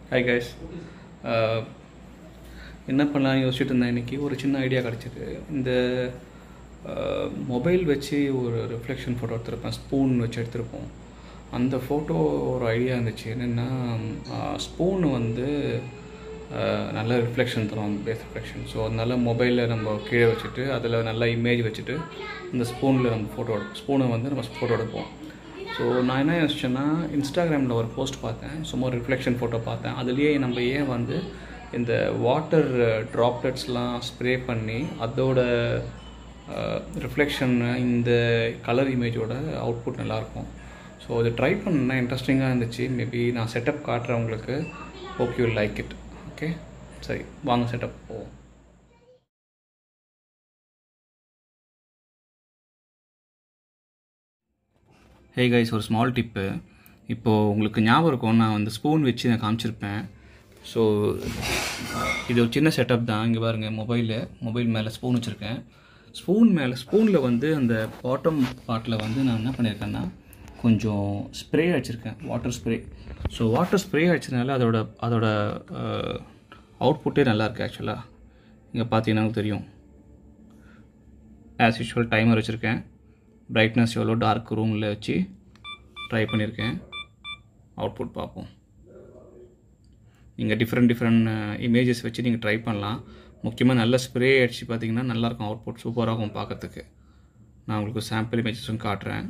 hi guys என்ன பண்ணலாம்னு யோசிச்சுட்டு இருந்தேன் இன்றைக்கி ஒரு சின்ன ஐடியா கிடச்சிது இந்த மொபைல் வச்சு ஒரு ரிஃப்ளெக்ஷன் ஃபோட்டோ எடுத்திருப்பேன் ஸ்பூன் வச்சு எடுத்திருப்போம் அந்த ஃபோட்டோ ஒரு ஐடியா இருந்துச்சு என்னென்னா ஸ்பூன் வந்து அஹ், நல்ல ரிஃப்ளெக்ஷன் தரும் பேஸ் ரிஃப்ளெக்ஷன் ஸோ அதனால மொபைலில் நம்ம கீழே வச்சுட்டு அதில் நல்ல இமேஜ் வச்சுட்டு இந்த ஸ்பூனில் நம்ம ஃபோட்டோ ஸ்பூனை வந்து நம்ம ஃபோட்டோ எடுப்போம் ஸோ நான் என்ன யோசிச்சேன்னா இன்ஸ்டாகிராமில் ஒரு போஸ்ட் பார்த்தேன் சும்மா ரிஃப்ளெக்ஷன் ஃபோட்டோ பார்த்தேன் அதுலேயே நம்ம ஏன் வந்து இந்த வாட்டர் ட்ராப்லெட்ஸ்லாம் ஸ்ப்ரே பண்ணி அதோட ரிஃப்ளெக்ஷன் இந்த கலர் இமேஜோட அவுட்புட் நல்லாயிருக்கும் ஸோ இது ட்ரை பண்ணா இன்ட்ரெஸ்டிங்காக இருந்துச்சு மேபி நான் செட்டப் காட்டுறேன் உங்களுக்கு hope you like it okay சரி வாங்க செட்டப் போவோம் ஹே கைஸ் ஒரு ஸ்மால் டிப்பு இப்போது உங்களுக்கு ஞாபகம் இருக்கும் நான் வந்து ஸ்பூன் வச்சு நான் காமிச்சிருப்பேன் ஸோ இது ஒரு சின்ன செட்டப் தான் இங்கே பாருங்கள் மொபைலு மொபைல் மேலே ஸ்பூன் வச்சுருக்கேன் ஸ்பூன் மேலே ஸ்பூனில் வந்து அந்த பாட்டம் பார்ட்டில் வந்து நான் என்ன பண்ணியிருக்கேன்னா கொஞ்சம் ஸ்ப்ரே அடிச்சிருக்கேன் water spray so water spray அடிச்சதுனால அதோட அதோட அவுட்புட்டே நல்லாயிருக்கு ஆக்சுவலாக இங்கே பார்த்தீங்கன்னா தெரியும் ஆஸ் யூஷுவல் டைமர் வச்சுருக்கேன் பிரைட்னஸ் எவ்வளோ டார்க் ரூமில் வச்சு ட்ரை பண்ணியிருக்கேன் அவுட்புட் பார்ப்போம் நீங்கள் டிஃப்ரெண்ட் டிஃப்ரெண்ட் இமேஜஸ் வச்சு நீங்கள் ட்ரை பண்ணலாம் முக்கியமாக நல்ல ஸ்ப்ரே அடிச்சு பார்த்தீங்கன்னா நல்லாயிருக்கும் அவுட்புட் சூப்பராக இருக்கும் பார்க்கறதுக்கு நான் உங்களுக்கு சாம்பிள் இமேஜஸும் காட்டுறேன்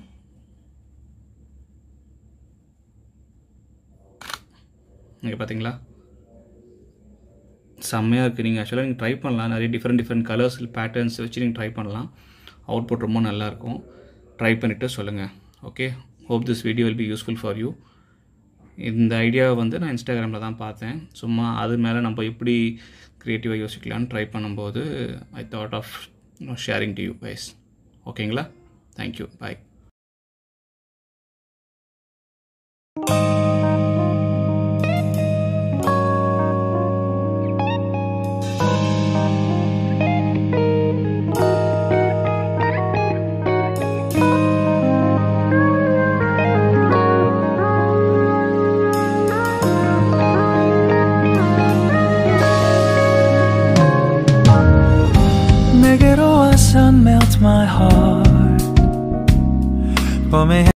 நீங்கள் பார்த்தீங்களா செம்மையாக இருக்குது நீங்கள் ஆக்சுவலாக நீங்கள் ட்ரை பண்ணலாம் நிறைய டிஃப்ரெண்ட் டிஃப்ரெண்ட் கலர்ஸ் பேட்டர்ன்ஸ் வச்சு நீங்கள் ட்ரை பண்ணலாம் அவுட்புட் ரொம்ப நல்லாயிருக்கும் ட்ரை பண்ணிவிட்டு சொல்லுங்கள் okay hope this video will be useful for you இந்த ஐடியாவை வந்து நான் இன்ஸ்டாகிராமில் தான் பார்த்தேன் சும்மா அது மேலே நம்ம எப்படி க்ரியேட்டிவாக யோசிக்கலான்னு ட்ரை பண்ணும்போது I thought of sharing to you guys ஓகேங்களா thank you bye 내게로 와서 melt my heart 봄의